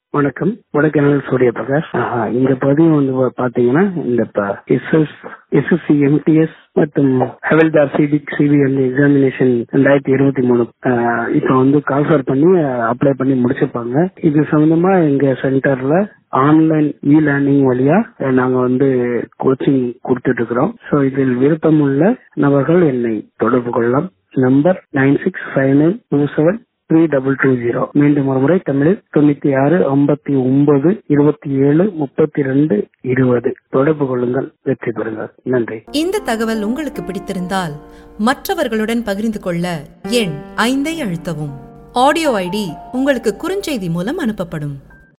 வணக்கம் கொடைக்கானல் சூரிய பிரகாஷ் ஆஹா, இந்த பதிவு வந்து பா- பாத்தீங்கன்னா இந்த எஸ்எஸ் எஸ்எஸ்சி எம்டிஎஸ் மற்றும் ஹெவல்தார் சிபிக் சிபிஎம் எக்ஸாமினேஷன் ரெண்டாயிரத்தி இருபத்தி மூணு இப்போ வந்து கால்ஃபர் பண்ணி அப்ளை பண்ணி முடிச்சிருப்பாங்க இது சம்பந்தமா எங்க சென்டர்ல ஆன்லைன் இ லேர்னிங் வழியா அஹ், நாங்க வந்து கோச்சிங் கொடுத்துட்டு இருக்கிறோம் ஸோ இதில் விருப்பமுள்ள நபர்கள் என்னை தொடர்பு கொள்ளலாம் number nine six five nine two seven three double two zero மீண்டும் ஒரு முறை தமிழில் தொண்ணூத்தி ஆறு ஐம்பத்தி ஒன்பது இருபத்தி ஏழு முப்பத்தி ரெண்டு இருபது தொடர்பு கொள்ளுங்கள் வெற்றி பெறுங்கள் நன்றி இந்த தகவல் உங்களுக்கு பிடித்திருந்தால் மற்றவர்களுடன் பகிர்ந்து கொள்ள எண் ஐந்தை அழுத்தவும் ஆடியோ ஐடி உங்களுக்கு குறுஞ்செய்தி மூலம் அனுப்பப்படும்